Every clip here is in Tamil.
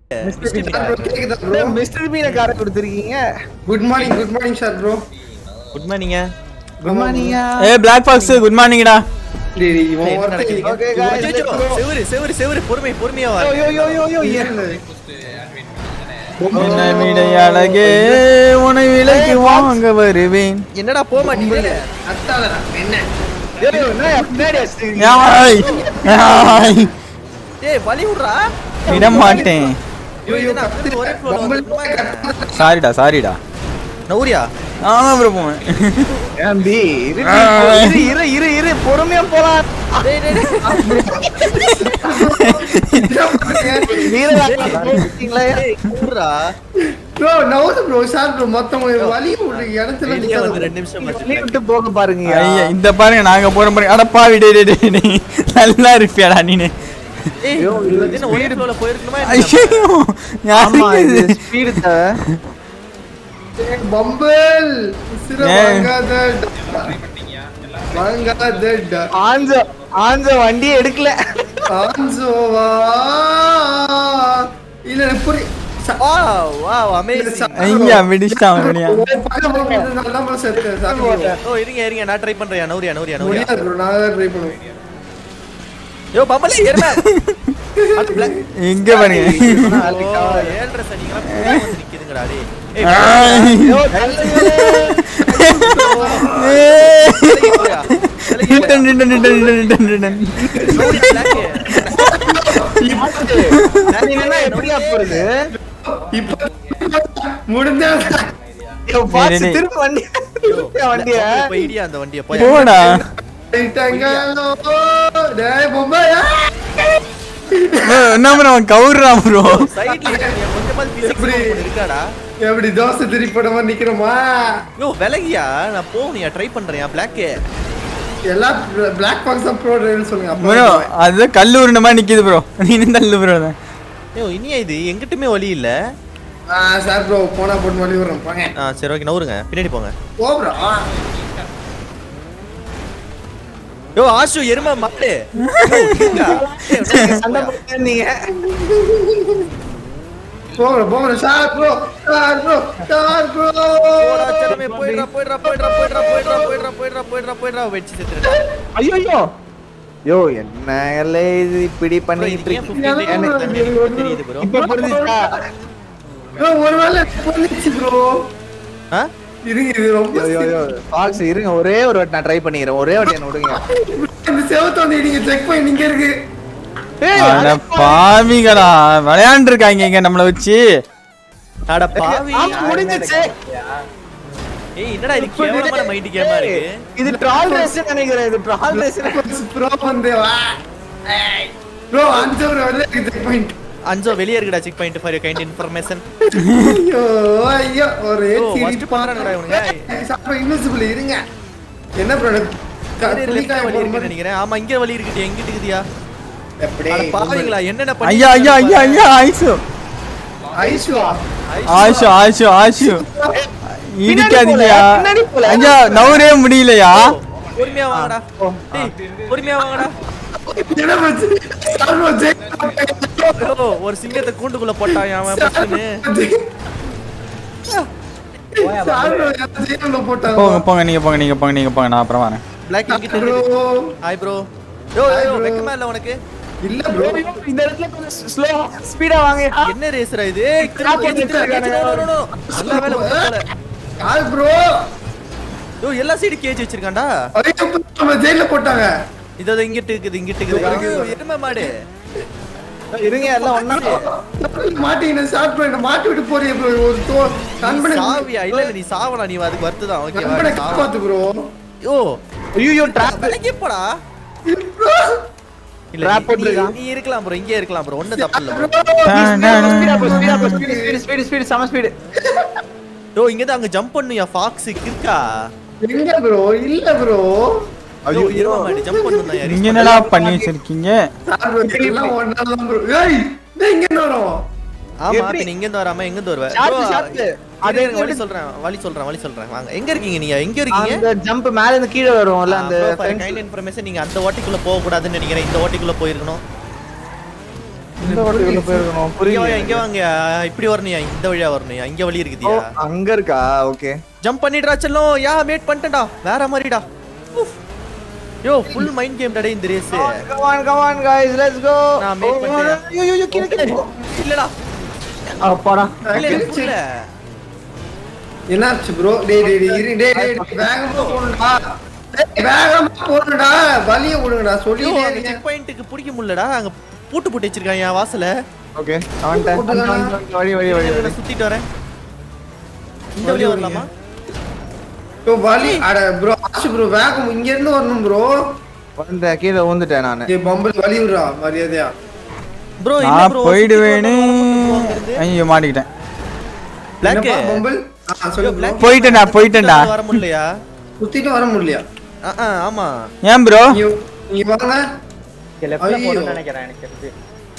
கேக்குதா ப்ரோ மிஸ்டர் மீனை கார கொடுத்துருக்கீங்க good morning good morning sir bro good மார்னிங்க குட் மார்னிங் ஏ பிளாக் பாக்ஸ் குட் மார்னிங்கடா இவன் என்ன நடக்குது? ஒருத்தன் Okay, guys, அச்சோ, let's go. செவுரு செவுரு செவுரு பொறுமை பொறுமையா வா யோ யோ யோ யோ யோ என்ன விடை அழகே உனை விலைக்கு வாங்க வருவேன் என்னடா போக மாட்டீங்க அத்தாதடா, என்ன யோ யோ என்ன பின்னாடி அடிச்சிருக்கீங்க யாய், யாய். ஏய் வலி விடுறா விட மாட்டேன் ஐயோ இது நான் அப்படியே ஒரே flow ல பொம்பளை வந்துருமா? சாரிடா சாரிடா நௌரியா ஆமா ப்ரோ போவேன் ஏம்பி இரு இரு இரு இரு இரு பொறுமையா போலாம் டேய் டேய் டேய் வீரர்களா விடுறா ப்ரோ நவுது ப்ரோ சார் ப்ரோ மொத்தம் வலி ஒரு இடத்துல வெளியே நிக்காத வந்து bro. ரெண்டு நிமிஷம் நீ விட்டு போக பாருங்க ஐயா இந்த பாருங்க நாங்க போறோம் பாருங்க அட பாவி டேய் டேய் டேய், டேய் நல்லா இருப்பியாடா நீனு ஏய் இது என்ன ஒரே flow ல போயிருக்கணுமா என்ன? ஐயோ ஆமா இது யாருக்கு இது? ஸ்பீடு தேவை ஏய், பம்பல் உசிர ஏய். வாங்காதடா. வாங்காதடா. ஆஞ்ச ஆஞ்ச வண்டியே எடுக்கல ஆன்சோவா இல்ல எனக்கு புரி ச- வாவ் வாவ் அமேசிங் ஐயா விடிச்சிட்டான் வெளியா உன் பக்கம் போகும்போது நான் தான் செத்தேன். Sorry bro. ஓ இருங்க இருங்க நான் ட்ரை பண்றேன் நௌரியா நௌரியா நௌரியா முடியாது bro, நான் தான் try பண்ணுவேன். யோ பம்பலே எருமை அது black எங்க பாருங்க ஓ ஏழ்ரை சனிங்களா பூரா வந்து நிக்குதுங்கடா டேய் ஏய் ஆய். ஐயோ, தள்ளுங்க. ஏய். விலகி போயா விலகி போயா return, return, return, return, return. நௌரியா black நீ என்ன எப்படியா போறது இப்ப முடிஞ்சா ஐயோ, பாத்து டேய், டேய். திரும்ப வண்டி திருப்பியா வண்டிய போய் இடியா அந்த வண்டியை போய் போடா போயிட்டாங்களோ. டேய் பொம்மையா ஏய், என்ன ப்ரோ கவுர்றான் ப்ரோ சைடுல கொஞ்சமாவது பிசிக்ஸ் எப்படி? இருக்காடா எப்படி தோசை திருப்பி போட மாதிரி நிக்கிறோமா யோ விலகியா நான் போகணியா ட்ரை பண்றேன் பிளாக் எல்லா பிளாக் பாக்ஸ் ப்ரோ டிரைவர் சொல்லுங்க அப்ப ப்ரோ அது கல்லு உருண்ட மாதிரி நிக்குது ப்ரோ நீனும் தள்ளு ப்ரோ யோ இனியா இது எங்கிட்டுமே வழி இல்ல ஆ சார் ப்ரோ போனா போட்டு வழி விடுறோம் போங்க ஆ சரி ஓகே நவுருங்க பின்னாடி போங்க போ ப்ரோ யோ ஆஷு எருமை மாடு சண்டை போட்டுருந்தீங்க போ ப்ரோ போ bro sir bro sir bro sir bro போயிடுறா போயிடுறா போயிடுறா போயிடுறா போயிடுறா போயிடுறா போயிடுறா போயிடுறா போயிடுறா வெடிச்சு செத்துறா ஐயோ ஐயோ யோ என்ன எல்லை இது இப்படி பண்ணிட்டு இருக்கு தெரியுது ப்ரோ இப்ப புரிஞ்சுச்சா ப்ரோ ஒருவேளை பண்ணிச்சு ப்ரோ ஆ இருங்க இது ரொம்ப யோ யோ யோ பாக்ஸ் இருங்க ஒரே ஒரு வாட்டி நான் ட்ரை பண்ணிக்கிறேன் ஒரே வாட்டி என்ன விடுங்க இந்த செவத்து வந்து நீங்க செக் பண்ணி நீங்க இருக்கு ஏய், அட பாவிகளா விளையாண்டு இருக்காங்க இங்க நம்மள வச்சு அட பாவி ஆமா, முடிஞ்சிச்சு ஏய் என்னடா இது கேவலமான மைண்ட் கேமா இருக்கு இது ட்ரால் ரேஸ் நினைக்கிறேன் இது ட்ரால் ரேஸ் ப்ரோ வந்து வா ப்ரோ அஞ்சு ப்ரோ வெளில இருக்கு செக் பாயிண்ட் அஞ்சோ வெளியே இருக்குடா check point for kind information ஐயோ ஐயோ ஒரு ஓ, first பண்றானுங்கடா இவனுங்க. சாப்பிட இன்விசிபிள் இருங்க என்ன ப்ரோ வெளியே வழி இருக்குன்னு நினைக்கிறேன் ஆமா இங்க வழி இருக்குடி எங்கிட்டு இருக்குதியா எப்படி அட பாவிங்களா என்னென்ன பண்ணி ஐயா ஐயா ஐயா ஐயா ஆயிஷு ஐஷுவா ஆயிஷு ஆயிஷு ஆயிஷு இடிக்காதீங்கயா பின்னாடி போல. ஐயா நவரே முடியலையா பொறுமையா வாங்கடா டேய் பொறுமையா வாங்கடா என்ன பிரச்சனை சார் ப்ரோ ஜெயிக் ஓ, ஒரு சிங்கத்தை கூண்டுக்குள்ள போட்டான் அவன் பஸ்ஸுன்னு சார் ப்ரோ ஜெயில போட்டாங்க போங்க போங்க நீங்க போங்க நீங்க போங்க நீங்க போங்க நான் அப்புறம் வரேன் பிளாக் இங்கிட்ட bro hi bro yo Hi, yo bro. வெக்கமா இல்ல உனக்கு இல்ல ப்ரோ இந்த இடத்துல கொஞ்சம் ஸ்லோ ஸ்பீடா வாங்க என்ன ரேஸ்ரா இது ஏய், திரும்பி திரும்பி திரும்பி திரும்பி no, no, no, no. நல்ல வேலை உள்ள போல. யார் ப்ரோ யோ எல்லா சைடு கேஜ் வச்சிருக்கான்டா ஐயோ நம்ம ஜெயில போட்டாங்க இதோ இதோ இங்கிட்டு இருக்குது இங்கிட்டு இருக்குது ஐயோ, எருமை மாடு இருங்க எல்லாம் ஒண்ணா மாட்டீங்க ஸ்டார்ட் பண்ண மாட்டி விட்டு போறீங்க ப்ரோ ஒரு தோ நீ நண்பனை சாவியா இல்ல இல்ல நீ சாவலாம் நீ அதுக்கு வருத்துதான் நண்பனை ஓகேவா காப்பாத்து ப்ரோ யோ ஐயோ ட்ராப் விலகி போடா ப்ரோ இல்ல Trap நீ- போட்டிருக்கான். நீ இருக்கலாம் ப்ரோ இங்கே இருக்கலாம் ப்ரோ ஒண்ணு தப்பு இல்ல ப்ரோ ஸ்பீடா போ ஸ்பீடா போ ஸ்பீடு ஸ்பீடு ஸ்பீடு ஸ்பீடு சம ஸ்பீடு யோ இங்க தான் அங்க ஜம்ப் பண்ணுயா ஃபாக்ஸ் இருக்கா எங்க ப்ரோ இல்ல ப்ரோ ஐயோ எருமை மாடு ஜம்ப் பண்ணுதான் யாரு நீங்க என்னடா பண்ணி வச்சிருக்கீங்க சார் ப்ரோ எல்லாம் ஒண்ணா தான் ப்ரோ ஏய் டேய், இங்க என்ன வரோம் ஆமா எப்படி? அப்ப நீ இங்க இருந்து வராம எங்க இருந்து வருவ ஷார்ட் bro, ஷார்ட் அதே அதே வழி சொல்றேன் வழி சொல்றேன் வழி சொல்றேன் வாங்க எங்க இருக்கீங்க நீங்க எங்க இருக்கீங்க அந்த ஜம்ப் மேல இருந்து கீழ வரும்ல அந்த கைண்ட் இன்ஃபர்மேஷன் நீங்க அந்த ஓட்டிக்குள்ள போக கூடாதுன்னு நினைக்கிறேன் இந்த ஓட்டிக்குள்ள போயிருக்கணும் இந்த வழியில போயிருக்கணும் இங்க புரியல வாயா இங்க வாங்க இப்படி வரணுயா இந்த வழியா வரணுயா இங்க வழி ஓ இருக்குதியா அங்க இருக்கா ஓகே ஜம்ப் பண்ணிடுறா செல்லம் யா மேட் பண்ணிட்டேன்டா வேற மாதிரிடா உஃப். யோ ஃபுல் மைண்ட் கேம் டடே இந்த race come on come on guys let's go நான் மேட் பண்ணிட்டேன் ஐயோ ஐயோ கீழ கீழ இல்லடா அப்பாடா இல்ல எனக்கு புரியல என்னாச்சு ப்ரோ டேய் டேய் டேய் இரு டேய் டேய் டேய், வேகமா போணுடா டேய், வேகமா போணுடா வலிய விடுங்கடா ஐயோ சொல்லிட்டே அந்த இருக்கேன் செக் பாயிண்ட்க்கு பிடிக்க முடியலடா அங்க பூட்டு போட்டு வச்சிருக்காங்க என் வாசல ஓகே அவன்ட்ட வழி வழி வழி வழி நான் சுத்திட்டு வரேன் இந்த வழியா வரலாமா ப்ரோ வலி அட ப்ரோ ஆச்சு ப்ரோ வேகம் இங்க இருந்து வரணும் ப்ரோ வந்த கீழ வந்துட்டேன் நானு டேய் பம்பல் வலி விடுறா மரியாதையா ப்ரோ இல்ல நான் ப்ரோ போயிடுவேனே ஐயோ மாட்டிக்கிட்டேன் பிளாக் என்னப்பா பம்பல் ஆ சொல்லு bro. போயிட்டேன்டா போயிட்டேன்டா வர முடியலையா சுத்திட்டு வர முடியலையா ஆ, ஆ, ஆமா ஏன் ப்ரோ நீங்க நீங்க வாங்க லெஃப்ட்ல ஐயோ. போறேன்னு நினைக்கிறேன் எனக்கு தெரிஞ்சு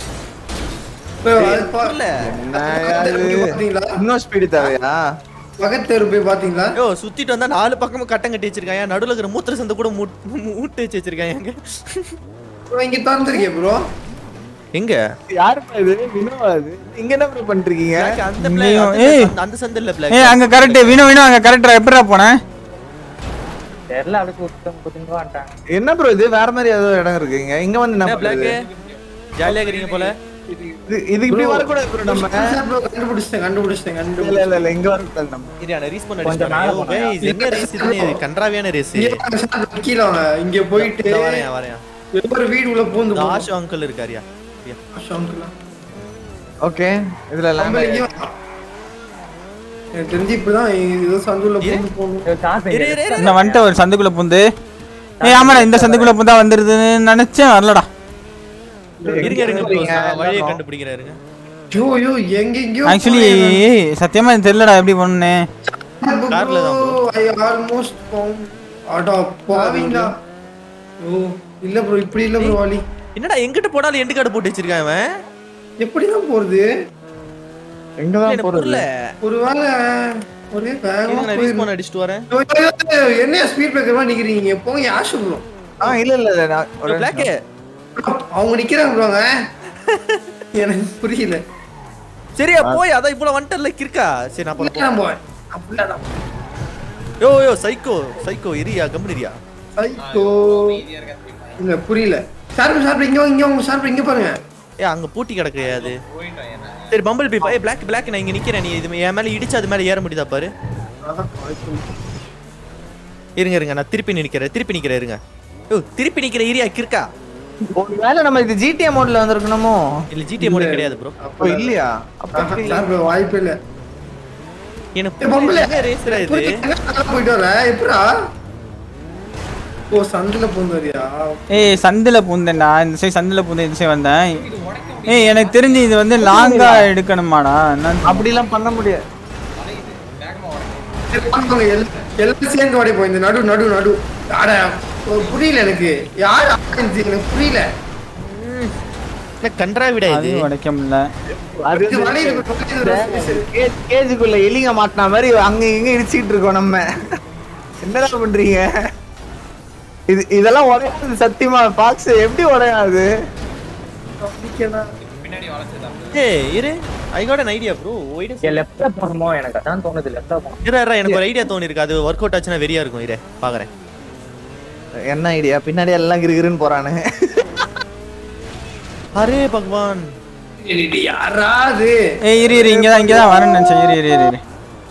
bro, அது பா- இல்ல என்ன பக்கத்து இது? தெரு பாத்தீங்களா இன்னும் ஸ்பீடு தேவையா பக்கத்து தெரு போய் பாத்தீங்களா யோ சுத்திட்டு வந்தா நாலு பக்கமும் கட்டம் கட்டி வச்சிருக்காங்க நடுவுல இருக்கிற மூத்திர சந்தை கூட மூட்- மூட்டு வச்சு வச்சிருக்காங்க ப்ரோ இங்க திறந்துருக்கே ப்ரோ எங்க யாருப்பா இது வினோவா இது இங்க என்ன ப்ரோ பண்றீங்க Black, அந்த இங்கேயும், பிள்ளை ஏய். அந்த சந்தை இல்ல பிளாக் ஏய் அங்க கரெக்ட் வினோ வினோ அங்க கரெக்டா எப்படிடா போனேன் தெரியல அப்படியே குத்தம் குத்துங்க வந்துட்டாங்க என்ன ப்ரோ இது வேற மாதிரி ஏதோ இடம் இருக்குங்க இங்க வந்து என்ன பிளாக் பண்றது? ஜாலியா இருக்கிறீங்க போல இது இது இப்படி வரக்கூடாது ப்ரோ நம்ம ப்ரோ கண்டுபிடிச்சிட்டேன் கண்டுபிடிச்சிட்டேன் இல்ல கண்டுபிடிச்சிட்டேன் இல்ல இல்ல இங்க வரக்கூடாது நம்ம இரியான ரீஸ் பண்ண கொஞ்சம் மேல போனா. என்ன ரேஸ் இது கன்றாவியான ரேஸ் இங்க வாங்க, sir, கீழே வாங்க இங்க போயிட்டு வரேன் வரேன் ஒரு வீடு உள்ள பூந்து இந்த போகும். ஆஷு அங்கிள் இருக்காரியா ஆஷா uncle ஆ? ஓகே இதுல எல்லாம் நம்ம இங்க வா. எனக்கு தெரிஞ்சு இப்படிதான் ஏதோ சந்துள்ள பூந்து போகணும் இது காசு இரு எங்க இரு இரு. இந்த வந்துட்டு ஒரு சந்துக்குள்ள புந்து ஏய் ஆமாடா இந்த சந்துக்குள்ள புந்தா வந்துருதுன்னு நினைச்சேன் வரலடா இருங்க இருங்க bro, போறீங்க? நான் வழியை எல்லாரும். கண்டுபிடிக்கிறேன் இருங்க ஐயோ ஐயோ எங்க எங்கயோ ஆக்சுவலி சத்தியமா எனக்கு தெரியலடா எப்படி பண்ணேன் கார்ல தான் bro. ஐ ஆல்மோஸ்ட் அடா பாவிங்களா ஓ இல்ல ப்ரோ இப்படி இல்ல ப்ரோ வழி என்னடா எங்கிட்ட போனாலும் எண்டு கார்டு போட்டு வச்சிருக்கான் அவன் எப்படிதான் போறது எங்க இல்ல, தான் எனக்கு போறது புரியல ஒருவேளை ஒரே வேகமா இருங்க, நான் போயிரு- ரீஸ்பான் அடிச்சுட்டு வரேன் ஐயோ, ஐயோ, ஐயோ, என்ன ஸ்பீட் பிரேக்கர் மாதிரி நிக்கிறீங்க போங்க ஆஷு ப்ரோ ஆ இல்ல இல்ல இல்ல நான் ஒரு பிளாக் அவங்க நிக்கிறாங்க ப்ரோங்க எனக்கு புரியல சரியா போய் அதான் இவ்வளவு வந்துட்டல கிறுக்கா சரி நான் போறேன் நான் போவேன் அப்படின்னா யோ யோ சைக்கோ சைக்கோ இரியா கம்பெனிரியா ஐயோ இல்ல புரியல சார்பு சார்பு இங்க வாங்க, இங்க வாங்க சார்பு இங்க பாருங்க ஏ அங்க பூட்டி கிடக்கு அது சரி பம்பிள் பீப்பா ஏ பிளாக் பிளாக் நான் இங்க நிக்கிறேன் நீ இது என் மேல இடிச்சு அது மேல ஏற முடியுதா பாரு இருங்க இருங்க நான் திருப்பி நிக்கிறேன் திருப்பி நிக்கிறேன் இருங்க யோ திருப்பி நிக்கிற ஏரியா கிறுக்கா ஒருவேளை நம்ம இது ஜிடிஏ மோட்ல வந்திருக்கணுமோ இல்ல ஜிடிஏ மோட கிடையாது ப்ரோ ஓ இல்லையா அப்ப எப்படி? சார்பு வாய்ப்பு இல்ல எனக்கு ஏ, பம்புல. என்ன ரேஸ்ரா இது புரியல, எங்க நல்லா போயிட்டு வர எப்படா ஓ சந்தில பூந்து வரியா ஏய் சந்தில பூந்தேன்டா இந்த சைடு சந்தில பூந்தேன் இந்த சைடு வந்தேன் ஏய் எனக்கு தெரிஞ்சு இது வந்து லாங்கா எடுக்கணுமாடா என்னன்னு அப்படிலாம் பண்ண முடியாது சரி, வாங்க, வாங்க, எல்லாம் எல்லாம் சேர்ந்து ஓடி போய் இந்த நடு நடு நடு அட ஓ, புரியல எனக்கு யார் ஆரம்பிச்சு எனக்கு புரியல என்ன கன்றாவிடா அது இது உடைக்க முடியல அது இது வழி இருக்கு, வழி இருக்கு, சரி. கேஜ்- கேஜுக்குள்ள எலிங்க மாட்டின மாதிரி அங்க இங்க இடிச்சிட்டு இருக்கோம் நம்ம என்னடா பண்றீங்க இது இதெல்லாம் உடையாது சத்தியமா பாக்ஸ் எப்படி உடையாது ஏய் இரு I got an idea bro white இங்க லெஃப்ட்ல போகணுமோ எனக்கு அதான் தோணுது லெஃப்ட்ல போகணும் இரு இரு, எனக்கு ஒரு ஐடியா தோணி இருக்கு அது ஒர்க் அவுட் ஆச்சுன்னா வெறியா இருக்கும் இரு பாக்குறேன் என்ன ஐடியா பின்னாடி எல்லாம் கிருகிருன்னு போறானுங்க அரே பகவான் இது யாராது ஏய் இரு இரு இங்கதான் இங்கதான் வரேன்னு நினைச்சேன் இரு இரு இரு இரு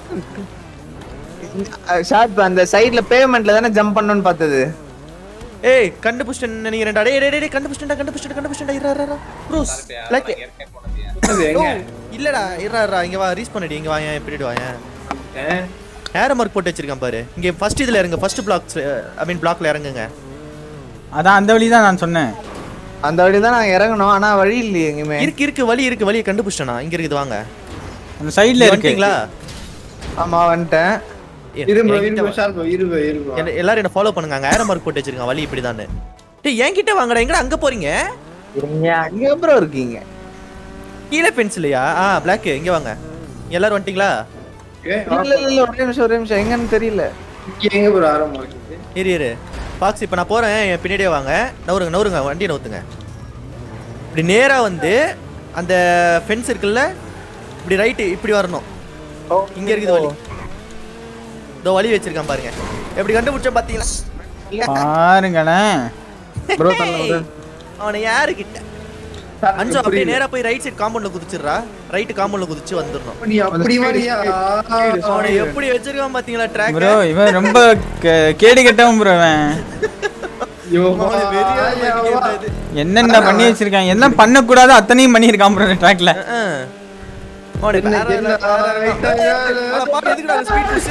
ஷார்ட் அந்த சைடுல பேமெண்ட்ல தானே ஜம்ப் பண்ணணும்னு பார்த்தது ஏய் கண்டுபிடிச்சிட்டேன் நினைக்கிறேன்டா டேய் டேய் டேய் கண்டுபிடிச்சிட்டேன்டா கண்டுபிடிச்சிட்டேன் கண்டுபிடிச்சிட்டேன் இரு இரு, இரு ப்ரோ லைக் அது எங்க இல்லடா இரு இரு இங்க வா ரீஸ் பண்ணடி இங்க வா ஏன் இப்படி வா ஏன் ஏன்? ஏரோ மார்க் போட்டு வச்சிருக்கேன் பாரு இங்க ஃபர்ஸ்ட் இதுல இறங்க ஃபர்ஸ்ட் பிளாக் ஐ மீன் பிளாக்ல இறங்குங்க அதான் அந்த வழி தான் நான் சொன்னேன் அந்த வழி தான் நாங்க இறங்கணும் ஆனா வழி இல்லையே எங்கேயுமே இருக்கு இருக்கு வழி இருக்கு வழியை கண்டுபிடிச்சிட்டேனா இங்க இருக்குது வாங்க அந்த சைடுல இருக்கு வந்துட்டீங்களா ஆமா வந்துட்டேன் ஏய், இரு bro, இரு என்கிட்ட bro, வா. sharp bro, இரு bro, இரு bro. என்ன- எல்லாரும் என்ன ஃபாலோ பண்ணுங்க அங்க ஏரோ மார்க் போட்டு வச்சிருக்காங்க வழி இப்படிதான்னு டேய் என்கிட்ட வாங்கடா எங்கடா அங்க போறீங்க இருங்க இங்க அப்புறம் இருக்கீங்க கீழே பென்சிலையா ஆ பிளாக் இங்க வாங்க எல்லாரும் வந்துட்டீங்களா Okay, இல்ல இல்ல இல்ல ஒரே நிமிஷம் ஒரே நிமிஷம் எங்கன்னு தெரியல இங்க எங்க bro ஆரம்பம் இருக்குது? இரு இரு பாக்ஸ் இப்போ நான் போறேன் என் பின்னாடியே வாங்க நவுருங்க நவுருங்க வண்டியை நவுத்துங்க இப்படி நேரா வந்து அந்த ஃபென்ஸ் இருக்குல்ல இப்படி ரைட்டு இப்படி வரணும் இங்க இருக்குது வழி இதோ வழி வச்சிருக்கான் பாருங்க எப்படி கண்டுபிடிச்ச பாத்தீங்களா பாருங்களேன் ப்ரோ தள்ள அவனை யாரு கிட்ட அஞ்சு அப்படியே நேரா போய் ரைட் சைடு காம்பவுண்ட்ல குதிச்சிடுறா ரைட் காம்பவுண்ட்ல குதிச்சு வந்துடணும் நீ அப்படி வரியா அவனை எப்படி வச்சிருக்கான் பாத்தீங்களா ட்ராக் ப்ரோ இவன் ரொம்ப கே- கேடு கெட்டவன் ப்ரோ இவன் ஐயோ என்னென்ன பண்ணி வச்சிருக்கான் என்ன பண்ணக்கூடாது அத்தனையும் பண்ணியிருக்கான் ப்ரோ ட்ராக்ல அவனை என்ன வேற என்ன வேற- ரைட்டா அவனை பாரு, எதுக்குடா அந்த speed boost?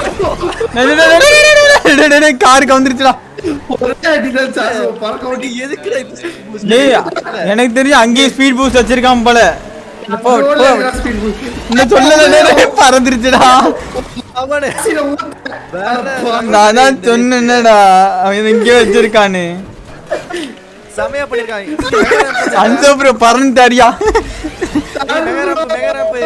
காருக்கு வந்துருச்சுடா ஒரே அடிதான் சார் பறக்க ஓட்டி எதுக்குடா இந்த speed boost? டேய் எனக்கு தெரியும் அங்கேயே ஸ்பீட் பூஸ்ட் வச்சிருக்கான் போல போ, போ. ஸ்பீட் பூஸ்ட் இன்னும் சொல்லல பறந்துருச்சுடா அவனே நான் தான் சொன்னேன்டா அவன் இங்கே வச்சிருக்கான்னு செமையா பண்ணிருக்கான் அஞ்சோ ப்ரோ பறந்துட்டாரியா மெகரப்பு மெகரப்பு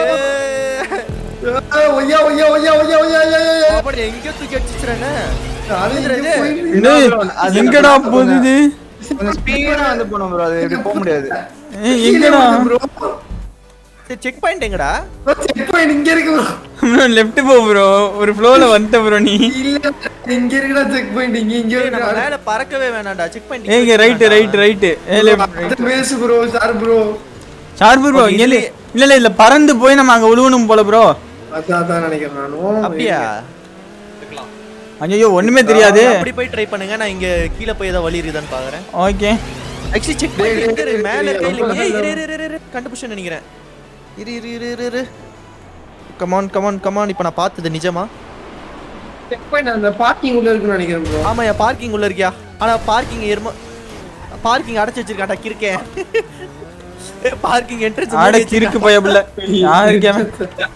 ஒய்யா ஒய்யா ஒய்யா ஒய்யா ஒய்யா ஒய்யா ஒய்யா அப்படி எங்க தூக்கி அடிச்சுறேனே அது எங்க போயிருக்கு? டேய், எங்கடா போகுது இது? கொஞ்சம் ஸ்பீடா வந்து போனோம் ப்ரோ அது இப்படி போக முடியாது ஏய், எங்கடா bro. செக் பாயிண்ட் எங்கடா check point இங்க இருக்கு bro. ப்ரோ லெஃப்ட் போ ப்ரோ ஒரு ஃப்ளோல வந்துட்ட ப்ரோ நீ இல்ல இங்க இருக்குடா செக் பாயிண்ட் இங்க இங்க ஏய், நம்ம இருக்கு மேல பறக்கவே வேணாம்டா செக் பாயிண்ட் ஏங்க ரைட் ரைட் ரைட் ஏ லெஃப்ட் பேசு bro sir bro sharp bro இங்க இல்ல இல்ல இல்ல இல்ல பறந்து போய் நம்ம அங்க உழுவணும் போல ப்ரோ அதான் அதான் நினைக்கிறேன் நானும் அப்படியா ஐயோ ஒண்ணுமே தெரியாது அப்படி போய் ட்ரை பண்ணுங்க நான் இங்க கீழ போய் ஏதாவது வழி இருக்குதான்னு பாக்குறேன் ஓகே ஆக்சுவலி செக் பாயிண்ட் எங்க இருக்கு மேல இருக்கா இல்ல ஏய் இரு இரு இரு, இரு கண்டுபிடிச்சேன் நினைக்கிறேன் இரு இரு இரு இரு இரு கமான் கமான் கமான் இப்போ நான் பார்த்தது நிஜமா செக் பாயிண்ட் அந்த பார்க்கிங் உள்ள இருக்குன்னு நினைக்கிறேன் ப்ரோ ஆமாயா பார்க்கிங் உள்ள இருக்கியா ஆனா பார்க்கிங் எரும பார்க்கிங் அடைச்சு வச்சிருக்காடா கிறுக்கேன் பார்க்கிங் என்ட்ரன்ஸ் ஆடக்கு இருக்கு பயப்புல யாருக்கு அவன்?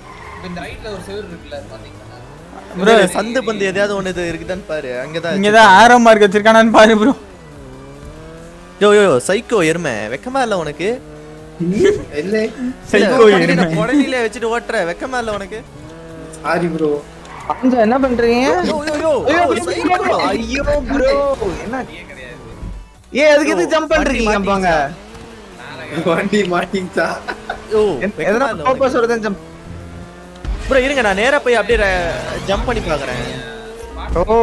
ப்ரோ சந்து பந்து எதையாவது ஒண்ணு இது இருக்குதான்னு பாரு அங்கதான் இங்கதான் ஆரோ மார்க் வச்சிருக்கானான்னு பாரு ப்ரோ யோ யோ சைக்கோ எருமை வெக்கமா இல்ல உனக்கு இல்ல சைக்கோ எருமை. உடனே வச்சுட்டு ஓட்டுற வெக்கமா இல்ல உனக்கு சாரி ப்ரோ அஞ்சு என்ன பண்றீங்க யோ யோ யோ psycho. ஐயோ ப்ரோ என்ன ஏன் அதுக்கு எதுக்கு ஜம்ப் பண்றீங்க போங்க வண்டி மாட்டிக்கிச்சா யோ எதனா பர்பஸோட தான் ஜம்ப் ப்ரோ இருங்க நான் நேரா போய் அப்படியே ஜம்ப் பண்ணி பாக்குறேன் ஓ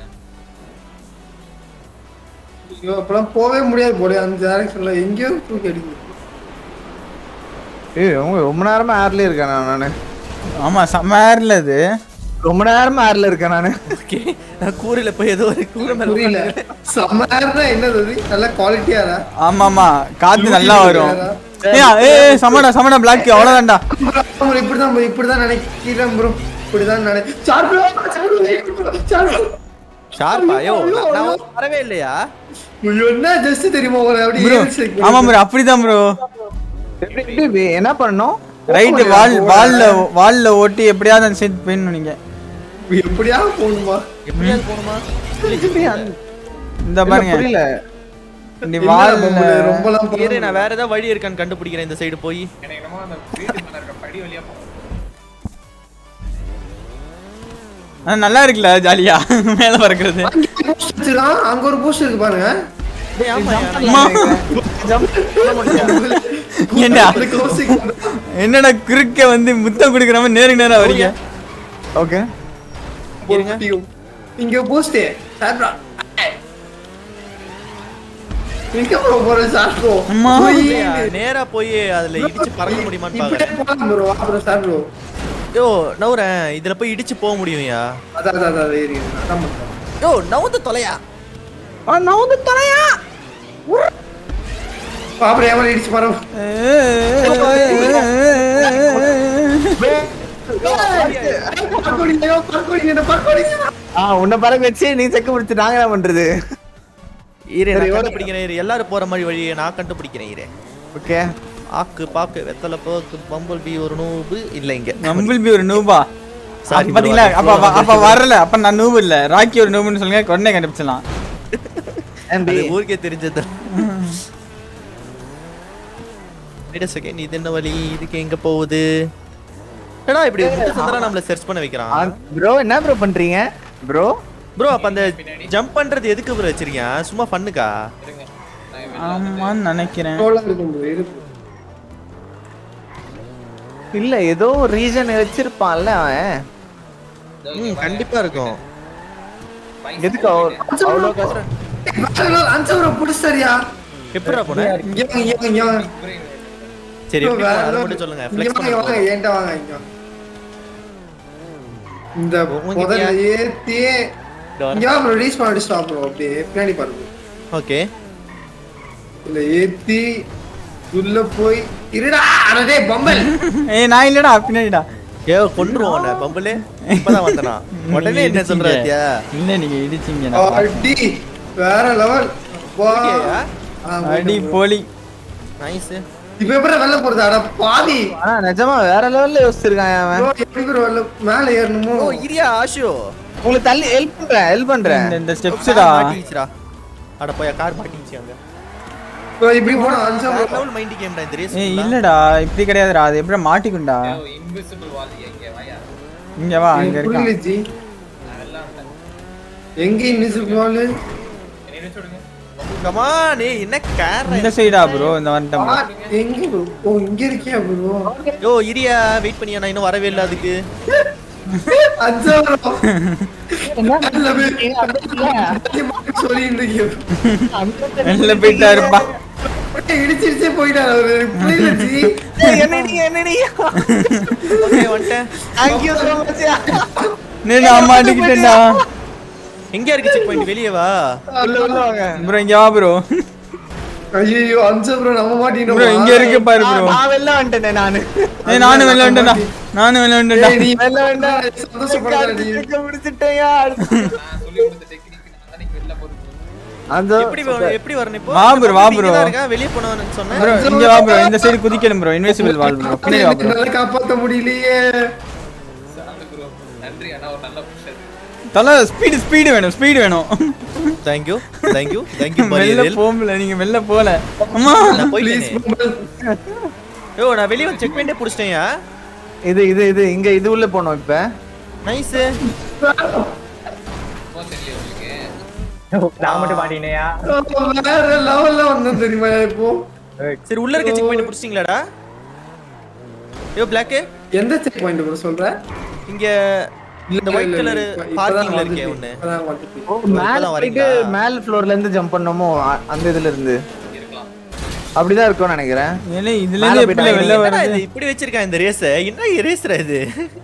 ஐயோ அப்பலாம் போவே முடியாது போல அந்த டைரக்ஷன்ல எங்கேயோ தூக்கி அடிக்குது ஏய் உங்க ரொம்ப நேரமா ஏர்ல இருக்கேன் நான் நானு ஆமா செம்ம அது ரொம்ப நேரமா ஏர்ல இருக்கேன் நானு ஓகே நான் கூரையில போய் ஏதோ ஒரு கூரை மேல புரியல செம்ம நேரம் என்னது அது நல்ல குவாலிட்டியாடா ஆமா ஆமா காத்து நல்லா வரும் ஏய் ஏய், ஏய் சமடா சமடா பிளாக் அவ்வளவுதான்டா ப்ரோ இப்படிதான் bro, இப்படிதான் நினைக்கிறேன் ப்ரோ இப்படிதான் நினை சார் ப்ரோ சார் ப்ரோ ஷார்ப்பா யோ நான் நான் வந்து வரவே இல்லையா ஐயோ என்ன ஜஸ்ட் தெரியுமா ஒரு அப்படி ப்ரோ ஏறிச்சு. ஆமா ப்ரோ அப்படிதான் ப்ரோ எப்படி எப்படி என்ன பண்ணணும் ரைட்டு வால் வால்ல வால்ல ஓட்டி எப்படியாவது அந்த சைடு போயிடணும் நீங்க எப்படியா போகணுமா எப்படியாவது போகணுமா இந்த பாருங்க புரியல இந்த என்னடா வால்ல பம்புல, ரொம்பலாம் இரு போகணும். நான் வேற ஏதாவது வழி இருக்கான்னு கண்டுபிடிக்கிறேன் இந்த சைடு போய் ஆனா நல்லா இருக்குல்ல ஜாலியா மேல பறக்கிறது அங்க ஒரு post வச்சிருக்கான், அங்க ஒரு போஸ்ட் இருக்கு பாருங்க டேய் ஆமா அம்மா ஜம்ப் பண்ண முடியாது ஏண்டா அந்த closing வந்து- என்னடா குறுக்க வந்து முத்தம் கொடுக்குற மாதிரி நேருக்கு நேரா வரீங்க ஓகே இருங்க. இங்க போஸ்ட் சார் ப்ரோ எங்க ப்ரோ போற சார் ப்ரோ அம்மா. இல்லையா, நேரா போய் அதுல இடிச்சு பறக்க முடியுமான்னு இப்படியே பாக்குறேன் போலாம் ப்ரோ அப்புறம் சார் ப்ரோ யோ நவுறேன் இதுல போய் இடிச்சு போக முடியும்யா அதான் அதான் அதான் ஏறி அதான் பண்றேன். யோ நவுந்து தொலையா நான் வந்து தலையா அப்புறம் எவன் இடிச்சு மரம் பறக்கோடிங்க பறக்கோடிங்க என்ன பறக்கோடிங்க ஆ உன்னை பறக்க வச்சு நீ செக்க பிடிச்சு நாங்க என்ன பண்றது இரு சரி, நான் ஓடு. கண்டுபிடிக்கிறேன் இரு எல்லாரும் போற மாதிரி வழியை நான் கண்டுபிடிக்கிறேன் இரு ஓகே ஆக்கு பாக்கு வெத்தலை போக்கு பம்பல் பி ஒரு நூபு இல்ல இங்க நம்பிள் பி ஒரு நூபா Sorry அப்ப bro, பாத்தீங்களா அது அப்ப அப்ப- அப்ப வரல அப்ப நான் நூபு இல்ல ராக்கி ஒரு நூபுன்னு சொல்லுங்க உடனே கண்டுபிடிச்சலாம் ஏன்பி அது ஊருக்கே தெரிஞ்சது Wait a second, இது என்ன வழி இதுக்கு எங்க போகுது ஏடா இப்படி சந்திரா நம்மள சர்ச் பண்ண வைக்கிறான் ப்ரோ என்ன ப்ரோ பண்றீங்க ப்ரோ ப்ரோ அப்ப அந்த ஜம்ப் பண்றது எதுக்கு ப்ரோ வச்சிருக்கீங்க சும்மா பண்ணுக்கா ஆமான்னு நினைக்கிறேன் ரோலா இருக்கும் bro, இருக்கு இல்ல ஏதோ ஒரு ரீசன் வச்சிருப்பான்ல அவன் ம் கண்டிப்பா இருக்கும் எதுக்கு அவ- அவ்வளோ கஷ்டம் அஞ்சவரம் புடிச்சாரியா எப்படிடா போன இங்க வாங்க, இங்க வாங்க, இங்க வாங்க. சரி எப்படி வேற போன? அதை level. மட்டும் சொல்லுங்க இங்க ஃப்ளெக்ஸ் வாங்க, வாங்க, பண்ணுங்க என்கிட்ட வாங்க, இங்க வாங்க. இந்த உங்ககிட்ட முதல்ல யா- ஏத்தி இங்க வா bro, ரீச் பண்ணிட்டு stop bro, அப்படியே பின்னாடி பாருங்க ஓகே இல்ல ஏத்தி உள்ள போய் இருடா அடடே பம்பல் ஏய் நான் இல்லடா பின்னாடிடா ஏ கொன்றுவோம் உன்னை பம்புலே இப்பதான் வந்தனா உடனே என்ன சொல்ற பாத்தியா இல்ல நீங்க இடிச்சீங்க நான் பார்த்தேன். அடி வேற லெவல் ஓகேயா? அடி போலி நைஸ் இப்ப எப்படி வெளில போறது அட பாதி ஆனா நிஜமா வேற லெவல்ல யோசிச்சிருக்கான் அவன் bro, எப்படி bro வெளில மேல ஏறணுமோ ஓ இரியா ஆஷு உங்களுக்கு தள்ளி ஹெல்ப் பண்றேன் ஹெல்ப் பண்றேன் இந்த- இந்த ஸ்டெப்ஸ்டா மாட்டிச்சுடா அட போய் கார் மாட்டிச்சு அங்க bro, இப்படி போனா அஞ்சா bro. லெவல் மைண்ட் கேம்டா இந்த ரேஸ் ஏய் இல்லடா இப்படி கிடையாதுடா அது எப்படி மாட்டிக்குண்டா இங்க வா அங்க எனக்கு இருக்கான் புரியல ஜி எங்க இன்விசிபிள் வால் கமான் ஏய் என்ன கார் இந்த சைடா ப்ரோ இந்த வந்துட்டோம் எங்க bro? ஓ இங்க இருக்கியா ப்ரோ யோ இரியா வெயிட் பண்ணியா நான் இன்னும் வரவே இல்ல அதுக்கு அஞ்சா bro. நல்ல பேர். சொல்லிட்டு இருக்கீங்க. வெளில போயிட்டாருப்பா அப்படியே இடிச்சு இடிச்சே போயிட்டாரு அவரு புரியல ஜி என்னடி என்னடி ஓகே வந்துட்டேன் தேங்க்யூ சோ மச் நீ நான் மாட்டிக்கிட்டேன்டா எங்க இருக்கு செக் பாயிண்ட் வெளியே வா உள்ள உள்ள வாங்க ப்ரோ இங்க வா ப்ரோ ஐயோ அஞ்சா ப்ரோ நம்ம மாட்டினோம் ப்ரோ இங்க இருக்கு பாரு ப்ரோ நான் வெளில வந்துட்டேனே நானு ஏய் நானும் வெளில வந்துட்டேன்டா நானும் வெளில வந்துட்டேன்டா ஏய், நீ வெளில வந்துட்டேன் சந்தோஷப்படுறா நீ முடிச்சிட்டேயா அந்த எப்படி வ- எப்படி வரணும் இப்போ வா bro, வா bro. வெளியே போனவன்னு சொன்னேன் ப்ரோ இங்க வா ப்ரோ இந்த சைடு குதிக்கணும் ப்ரோ இன்விசிபிள் வால் ப்ரோ பின்னாடி வா ப்ரோ என்னால காப்பாத்த முடியலையே தல ஸ்பீடு ஸ்பீடு வேணும் ஸ்பீடு வேணும் thank you thank you thank you வெளில பரியல் போகல நீங்க வெளில போல அம்மா நான் ப்ளீஸ் போயிட்டேனே யோ நான் வெளிய வந்து செக் பாயிண்டே புடிச்சிட்டேன்யா இது இது இது இங்க இது உள்ள போனோம் இப்ப நைஸ் நான் மட்டும் மாட்டினேயா வேற லெவல்ல வந்தோம் தெரியுமா இப்போ சரி உள்ள இருக்க செக் பாயிண்ட் புடிச்சிட்டீங்களாடா யோ பிளாக் எந்த செக் பாயிண்ட் ப்ரோ சொல்ற இங்க இந்த ஒயிட் கலர் பார்க்கிங்ல இருக்கே ஒண்ணு மேல இப்பதான் போயிட்டு வரீங்களா? மேல் ஃப்ளோர்ல இருந்து ஜம்ப் பண்ணோமோ அ- அந்த இதுல இருந்து அப்படிதான் இருக்கும்னு நினைக்கிறேன் ஏலே இதுல இருந்து எப்படி வெளில என்னடா வருது இது இப்படி வச்சிருக்கான் இந்த ரேஸ் என்ன ரேஸ்ரா இது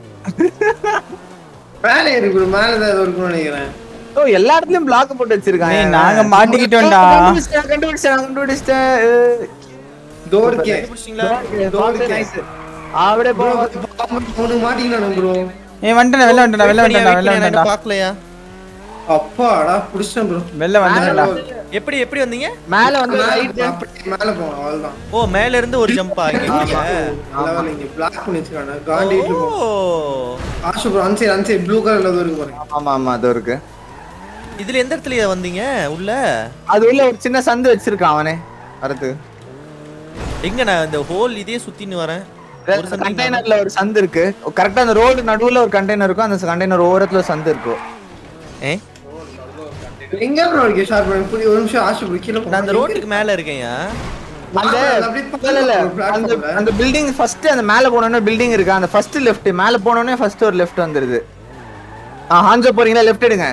மேல இருக்கு ப்ரோ மேல தான் ஏதோ இருக்கும்னு நினைக்கிறேன் ஓ எல்லா இடத்துலயும் பிளாக் போட்டு வச்சிருக்காங்க ஏய், நாங்க மாட்டிக்கிட்டோம்டா கண்டுபிடிச்சிட்டேன் கண்டுபிடிச்சிட்டேன் கண்டுபிடிச்சிட்டேன் இதோ இருக்கே புடிச்சிட்டீங்களா இதோ இருக்கே நைஸ் அப்படியே போ அவனுக்கு மாட்டிக்கினானு ப்ரோ ஏய் வந்துட்டேன் வெளில வந்துட்டேன் வெளில வந்துட்டேன் வெளில வந்துட்டேன் பாக்கலையா அப்பாடா புடிச்சிட்டேன் ப்ரோ வெளில வந்துட்டேன்டா எப்படி எப்படி வந்தீங்க மேல வந்து right. அப்படி மேல போனோம் அவ்வளவுதான் ஓ மேல இருந்து ஒரு ஜம்ப் ஆகிட்டீங்க லெவல் இங்க பிளாக் பண்ணி வச்சிருக்கானே காண்டி ஓ ஆஷு ப்ரோ அன்சைட் அன்சைட் ப்ளூ கலர்ல ஏதோ இருக்கு பாருங்க ஆமா ஆமா அது இருக்கு இதுல எந்த இடத்துல வந்தீங்க உள்ள அது உள்ள ஒரு சின்ன சந்து வச்சிருக்கான் அவனே வரது எங்க நான் இந்த ஹோல் இதே சுத்தின்னு வரேன் ஒரு சந்தேகம் கண்டெய்னர்ல ஒரு சந்து இருக்கு கரெக்டா அந்த ரோடு நடுவுல ஒரு கண்டெய்னர் இருக்கும் அந்த கண்டெய்னர் ஓரத்துல ஒரு சந்து இருக்கும் ஏ எங்க ப்ரோ இருக்கு ஷார்ப் பண்ணி புரிய ஒரு நிமிஷம் ஆஷு ப்ரோ கீழே நான் அந்த ரோட்டுக்கு மேல இருக்கேன்யா அந்த அப்படியே இல்ல, இல்ல, பக்கத்துல அந்த platformல. அந்த பில்டிங் ஃபர்ஸ்ட் அந்த மேல போனோனே பில்டிங் இருக்கு அந்த ஃபர்ஸ்ட் லெஃப்ட் மேல போனோனே ஃபர்ஸ்ட் ஒரு லெஃப்ட் வந்துருது ஆ ஹாஞ்சோ போறீங்களா லெஃப்ட் எடுங்க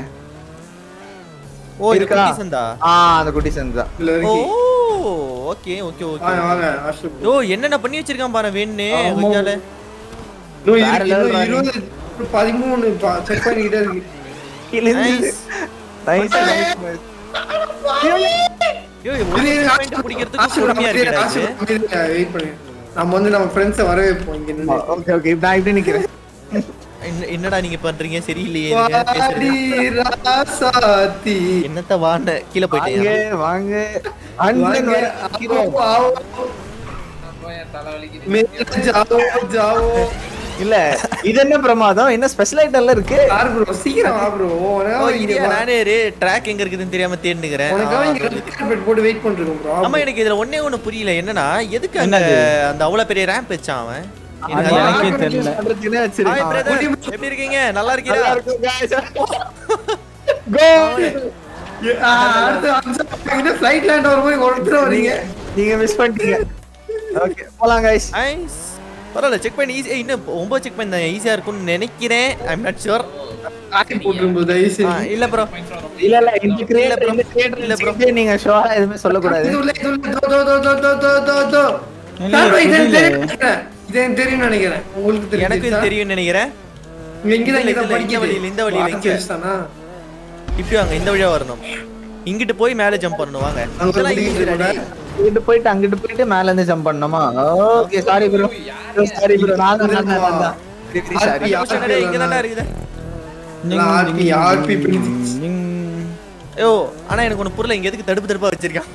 ஓ இது இருக்கா? குட்டி சந்தா ஆ அந்த குட்டி சந்து தான் இல்ல ஓ இருக்கு ஓகே ஓகே ஓகே வாங்க வாங்க ஆஷு ப்ரோ ஓ என்னென்ன பண்ணி வச்சிருக்கான் பாரு வேணே ஆமா. கொஞ்சால இன்னும் வேற இருக்கு, level இன்னும் running. இருபது பதிமூணு செக் பண்ணிக்கிட்டே இருக்கு Nice. நைஸ் ஐயோ ஒரு பாயிண்ட் பிடிக்கிறதுக்கு பொறுமையா இருக்குடா இது வெயிட் பண்ணு நம்ம வந்து நம்ம ஃப்ரெண்ட்ஸை வர வைப்போம் இங்க இருந்து ஓகே ஓகே நான் இப்படி நிக்கிறேன் என்ன- என்னடா நீங்க பண்றீங்க சரியில்லையே நீங்க வாடி பேசுறது ராசாத்தி என்னத்த வாண்ட கீழே வாங்க போயிட்டேன் வாங்க அண்ணன் வாங்க, வர- आओ, आओ। मेरे जाओ जाओ இல்ல இது என்ன பிரமாதம் என்ன ஸ்பெஷல் ஐட்டம்ல இருக்கு யார் ப்ரோ சீக்கிரம் வா ப்ரோ ஓ உனக்காக இங்க இரியா வா. நானே ட்ராக் எங்க இருக்குதுன்னு தெரியாம தேடினுக்கிறேன் உனக்காக இங்க red carpet போட்டு வெயிட் பண்ணிருக்கோம் ப்ரோ ஆமா எனக்கு இதுல ஒண்ணே ஒண்ணு புரியல என்னன்னா எதுக்கு அந்த அந்த அவ்வளவு பெரிய ரேம்ப் வச்சான் அவன் அது எனக்கே தெரியல பண்றதுக்குன்னே ஹாய் வச்சிருக்கான் பிரதர் எப்படி இருக்கீங்க நல்லா நல்லா இருக்கீங்களா இருக்கும் guys. Go. அடுத்து அஞ்சு ஃளைட் லேண்ட் வரும்போது ஒருத்தர் வரீங்க நீங்க மிஸ் பண்ணிட்டீங்க ஓகே போலாம் கைஸ் ஐஸ் பரவாயில்ல செக் பண்ணி ஈஸி இன்னும் ஒன்பது செக் பண்ணி ஈஸியா இருக்கும்னு நினைக்கிறேன் ஐம் நாட் ஷுர் ஆட்டி போட்டுரும் bro, தயவு செய்து. இல்ல ப்ரோ இல்ல இல்ல இந்த கிரியேட்டர் bro. இந்த கிரியேட்டர் இல்ல bro. நீங்க ஷோரா எதுவுமே சொல்லக்கூடாது இது உள்ள, இது உள்ள, தோ, தோ, தோ, தோ, தோ, தோ, தோ, தோ. இல்ல, சார், bro, இது எனக்கு புரியல. தெரியும் நினைக்கிறேன். இது எனக்கு தெரியும்னு நினைக்கிறேன் உங்களுக்கு தெரியும் எனக்கு இது தெரியும்னு நினைக்கிறேன் இங்க இங்கதான் இல்ல, இங்கதான் இல்ல, இந்த படிக்குது. வழியில, இந்த வழியில, வாட்ச் இங்க. வச்சுட்டானா? இப்படி வாங்க இந்த வழியா வரணும் இங்கிட்டு போய் மேலே ஜம்ப் பண்ணணும் வாங்க அங்க இதெல்லாம் ஒரு easy கூட. டா. இங்கிட்டு போயிட்டு அங்கிட்டு போயிட்டு மேல இருந்து ஜம்ப் பண்ணணுமா okay sorry bro sorry bro நான் தான் நான் தான், நான் தான் RP, Question டேய், இங்க தான்டா இருக்குது நான் RP, RP பிடிச்சிச்சு. ஐயோ ஆனா எனக்கு ஒண்ணு புரியல இங்க எதுக்கு தடுப்பு தடுப்பா வச்சிருக்கான்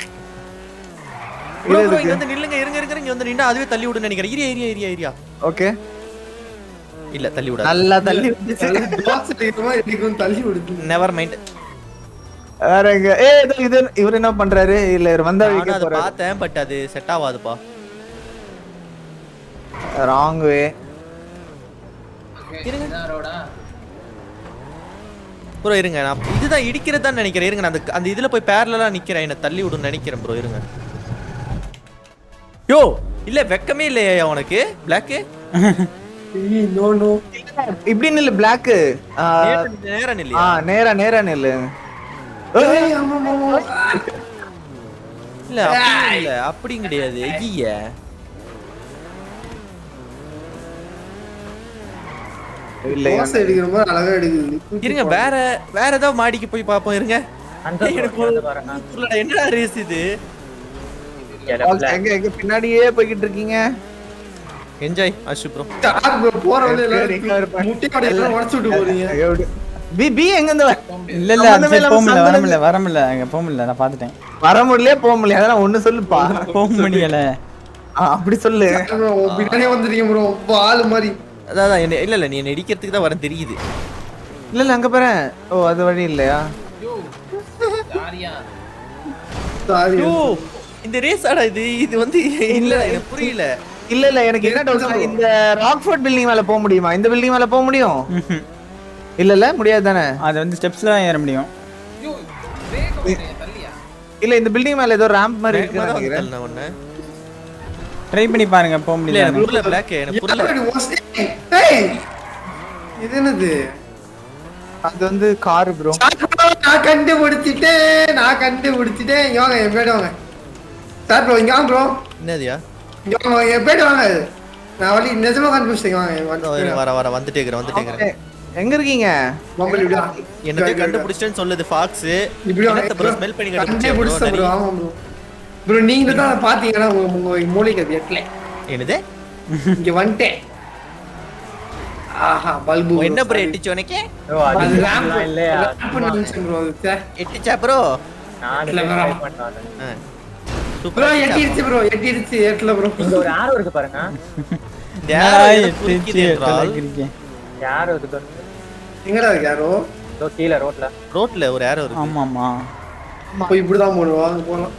bro, bro, இங்க வந்து நில்லுங்க இருங்க இருங்க இங்க வந்து நின்னா அதுவே தள்ளி விடுன்னு நினைக்கிறேன் area area area area okay இல்ல தள்ளி விடாது நல்லா தள்ளி விட்டுச்சு அது box அடிக்கிற மாதிரி அடிக்கும், தள்ளி விடுது. நெவர் மைண்ட் வேற எங்க ஏ இது இது இவர் என்ன பண்றாரு இல்ல இவர் வந்தா நானும் வைக்க அதை போறாரு பார்த்தேன் பட் அது செட் ஆகாதுப்பா ராங் வே ப்ரோ இருங்க நான் இதுதான் இடிக்கிறதான்னு நினைக்கிறேன் இருங்க நான் அந்த அந்த இதுல போய் பேரலா நிக்கிறேன் என்ன தள்ளி விடுன்னு நினைக்கிறேன் ப்ரோ இருங்க யோ இல்ல வெக்கமே இல்லையா உனக்கு பிளாக்கு ஏய், no, no. இப்படின்னு இல்ல பிளாக் நேரம் ஆ இல்லையா நேரா நேரா நில்லு ஏய், ஆமா, ஆமா, ஆமா. இல்ல அப்படி இல்ல அப்படி கிடையாது ஐய இல்ல box அடிக்கிற மாதிரி அழகா எடுக்குது. இருங்க வேற வேற ஏதாவது மாடிக்கு போய் பாப்போம் இருங்க அந்த எனக்கு வந்து பாருங்க புரியலடா, என்னடா ரேஸ் இது எங்க எங்க பின்னாடியே போய்கிட்டு இருக்கீங்க enjoy Ashu bro Star bro, போற வழியில இங்க இருப்பேன். முட்டையோட எல்லாம் உடைச்சு விட்டு போறீங்க. பி பி எங்க இருந்து வர- இல்ல இல்ல அது சம்மந்தமே சரி போக முடியல இல்லாம வர முடியல வர முடியல அங்க போக முடியல நான் பாத்துட்டேன் வர முடியல போக முடியல அதெல்லாம் ஒண்ணு சொல்லுப்பா போக முடியல ஆ, அப்படி சொல்லு bro, உன் பின்னாடியே வந்துட்டீங்க bro, வாலு மாதிரி. அதான் அதான், என்ன இல்ல இல்ல நீ என்ன இடிக்கிறதுக்கு தான் வரேன் தெரியுது இல்ல இல்ல அங்க பாரு ஓ அது வழி இல்லையா Sorry. ஓ இந்த ரேஸ் ஆடா இது இது வந்து இல்ல எனக்கு புரியல இல்ல இல்ல எனக்கு என்ன டவுட் இந்த ராக்ஃபோர்ட் பில்டிங் மேல போக முடியுமா இந்த பில்டிங் மேல போக முடியும் ம்ஹும். இல்ல இல்ல முடியாது தானே அது வந்து ஸ்டெப்ஸ்ல தான் ஏற முடியும் இல்ல இந்த பில்டிங் மேல ஏதோ ரேம்ப் மாதிரி வேகமா இருக்குன்னு தான் வந்து நினைக்கிறேன் தள்ளினேன் உன்னை. ட்ரை பண்ணி பாருங்க போக இல்ல முடியல எனக்கு புரியல பிளாக் எனக்கு புரியல யாரு was- ஏய், ஏய், இது என்னது அது வந்து கார் ப்ரோ நான் கண்டுபிடிச்சிட்டேன் நான் கண்டுபிடிச்சிட்டேன் இங்க வாங்க என் பேடு வாங்க சார் ப்ரோ இங்க வாங்க ப்ரோ என்னதுயா இங்க வாங்க என் பேடு வாங்க நான் வழி நிஜமா கண்டுபிடிச்சிட்டேன் வாங்க இதோ இரு, வர வர வந்துட்டே இருக்கிறேன் வந்துட்டே இருக்கிறேன் எங்க இருக்கீங்க மொபைல் இப்படி வா. என்னத்தையும் கண்டுபிடிச்சிட்டேன்னு சொல்லுது ஃபாக்ஸ் இப்படி வாங்க என்னத்த ப்ரோ ஸ்மெல் பண்ணி கண்டே பிடிச்சேன் ப்ரோ கண்டுபிடிச்சேன் ஆமா ப்ரோ ப்ரோ நீங்க தான் பாத்தீங்கன்னா உங்க உங்க மூளைக்கு அது எட்டல என்னது இங்க வந்துட்டேன் ஆஹா பல்பு ஓ, என்ன ப்ரோ எட்டிச்சு உனக்கு ஓ, அது அது ramp ரேம்ப் இல்லையா ரேம்ப் நிமிஷம் ப்ரோ அது ச்சே. எட்டிச்சா ப்ரோ நான் இல்ல, try வேணாம். பண்ணாதேன். ப்ரோ சூப்பர் எட்டிருச்சு ப்ரோ எட்டிருச்சு எட்டல ப்ரோ இங்க ஒரு ஆரோ இருக்கு பாருங்க யாரோ இருக்கு எங்கடா இருக்கு யாரோ இதோ கீழே ரோட்ல ரோட்ல ஒரு ஏரோ இருக்கு ஆமா ஆமா போய் இப்படிதான் போடுவோம் வாங்க போலாம்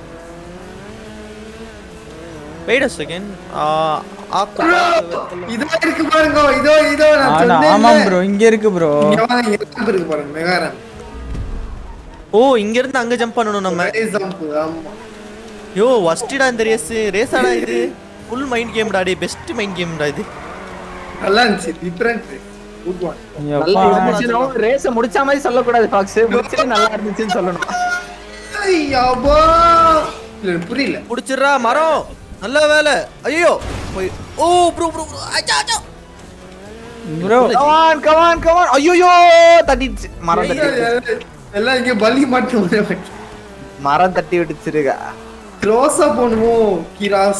வெயிட் அ செகண்ட் ப்ரோ இதோ இருக்கு பாருங்க இதோ இதோ நான் ஆனா சொன்னேன்ல. ஆமா ப்ரோ இங்க இருக்கு ப்ரோ இங்க வாங்க இங்க ramp இருக்கு பாருங்க மெகாரன் ஓ இங்க இருந்து அங்க ஜம்ப் பண்ணனும் நம்ம ஜம்ப் ஆமா யோ வஸ்டிடா இந்த ரேஸ் ரேஸ் ஆடா இது ஃபுல் மைண்ட் கேம்டா டே பெஸ்ட் மைண்ட் கேம்டா இது நல்லா இருந்துச்சு டிஃபரெண்ட் குட் ஒன் நல்லா எப்பா இருந்துச்சு ரேஸ முடிச்ச மாதிரி சொல்லக்கூடாது பாக்ஸ் முடிச்சிட்டு நல்லா இருந்துச்சுன்னு சொல்லணும் ஐயாபா இல்ல புரியல புடிச்சிடுறா மரம் நல்ல வேலை ஐயோ போய் ஓ ப்ரோ ப்ரோ அச்சா அச்சா ப்ரோ கமான் கமான் கமான் ஐயோ தட்டிடுச்சு மரம் தட்டி எல்லாம் இங்க பலி மாட்டு மரம் தட்டி விட்டுச்சிருக்கா க்ளோஸா போகணுமோ கிராஸ்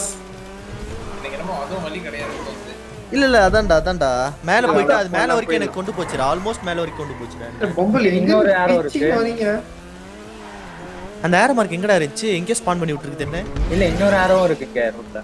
இல்ல இல்ல அதான்டா அதான்டா மேல போயிட்டு அது மேல வரைக்கும் எனக்கு கொண்டு போச்சுடா ஆல்மோஸ்ட் மேல வரைக்கும் கொண்டு போச்சுடா பொம்பல் எங்க இன்னொரு arrow இருக்கு. பிச்சிங்க வரீங்க அந்த ஏரோ மார்க் எங்கடா இருந்துச்சு எங்க ஸ்பான் பண்ணி விட்டுருக்குது என்ன இல்ல இன்னொரு ஆரோ இருக்கு இங்க ரோட்ல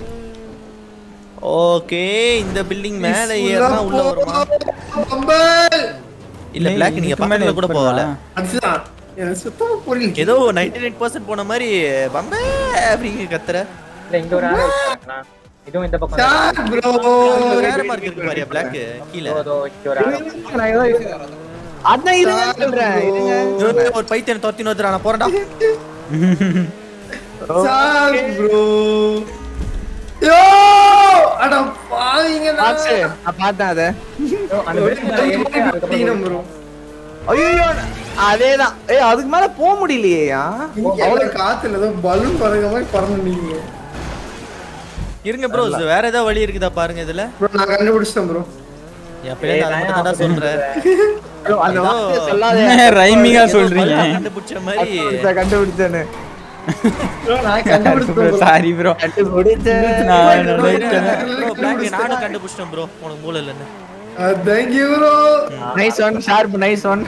ஓகே இந்த பில்டிங் மேல ஏறினா உள்ள வருமா பொம்பல் இல்ல பிளாக் நீங்க இதுக்கு மேல பக்கத்துல கூட எப்படிடா? போகல அதுதான் எனக்கு சுத்தமா புரியல ஏதோ 99% போன மாதிரி பம்பே அப்படிங்க கத்துற இல்ல இங்க ஒரு ஆரோ இருக்கு பாருங்களா. இதுவும் இந்த பக்கம் தான். சார் ப்ரோ வேற மார்க் இருக்கு பாரியா பிளாக் கீழ இதோ, இதோ, இங்க ஒரு ஆரோ அதான் இருங்க சொல்றேன் இருங்க. ஐயோ, ஒரு பைத்தியம் தொத்தின்னு வந்துடா நான் போறேன்டா சார் ப்ரோ யோ அட பாவிங்களா. பாக்ஸ் நான் பார்த்தேன் அதை அந்த பில்டிங்ல ஏறிட்டு அதுக்கப்புறம் bro. ஐயோ அதேதான் ஏய் அதுக்கு மேல போக முடியலையா இங்க எவ்வளவு காத்துல ஏதோ பலூன் பறக்க மாதிரி பறந்துட்டீங்க இருங்க ப்ரோ வேற ஏதாவது வழி இருக்குதா பாருங்க இதுல ப்ரோ நான் கண்டுபிடிச்சிட்டேன் ப்ரோ என் பிள்ளை அதை மட்டும் தான்டா சொல்றேன் அந்த ஏதோ- வார்த்தையை சொல்லாதே என்ன ரைமிங்கா ஏதோ சொல்றீங்க பல்ல கண்டுபிடிச்ச மாதிரி கண்டுபிடிச்சேன்னு நான் கண்டுபிடிச்சேன் bro. சாரி ப்ரோ கண்டுபிடிச்சேன் நான் நினைக்கிறேன் ப்ரோ பிளாக் நானும் கண்டுபிடிச்சிட்டேன் ப்ரோ உனக்கு மூளை இல்லைன்னு Uh, thank you bro. Nice one sharp nice one